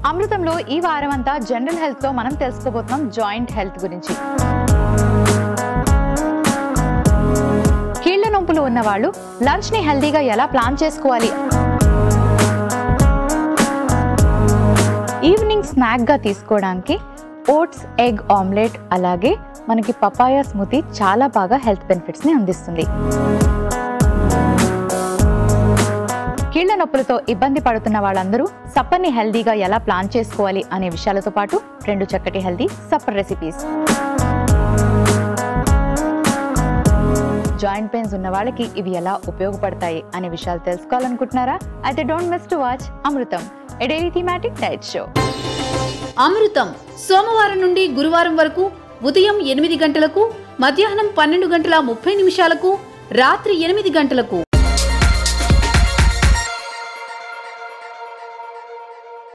అమృతంలో ఈ వారం అంతా జనరల్ హెల్త్ లో మనం తెలుసుకోబోతున్నాం జాయింట్ హెల్త్ గురించి కీళ్ల నొప్పులు ఉన్న వాళ్ళు లంచ్ ని హెల్దీగా ఎలా ప్లాన్ చేసుకోవాలి ఈవినింగ్ స్నాక్ గా తీసుకోవడానికి ఓట్స్ ఎగ్ ఆమ్లెట్ అలాగే మనకి పపాయా స్మూతీ చాలా బాగా హెల్త్ బెనిఫిట్స్ ని అందిస్తుంది కీళ్ల నొప్పులతో ఇబ్బంది పడుతున్న వాళ్ళందరూ సప్పర్ని హెల్దీగా ఎలా ప్లాన్ చేసుకోవాలి అనే విషయాలతో పాటు రెండు చక్కటి healthy supper recipes joint pains ఉన్న వాళ్ళకి ఇవి ఎలా ఉపయోగపడతాయి అనే విషయాలు తెలుసుకోవాలనుకుంటున్నారా అయితే don't miss to watch Amrutham a daily thematic diet show Amrutham సోమవారం నుండి గురువారం వరకు ఉదయం ఎనిమిది గంటలకు మధ్యాహ్నం పన్నెండు గంటల ముప్పై నిమిషాలకు రాత్రి ఎనిమిది గంటలకు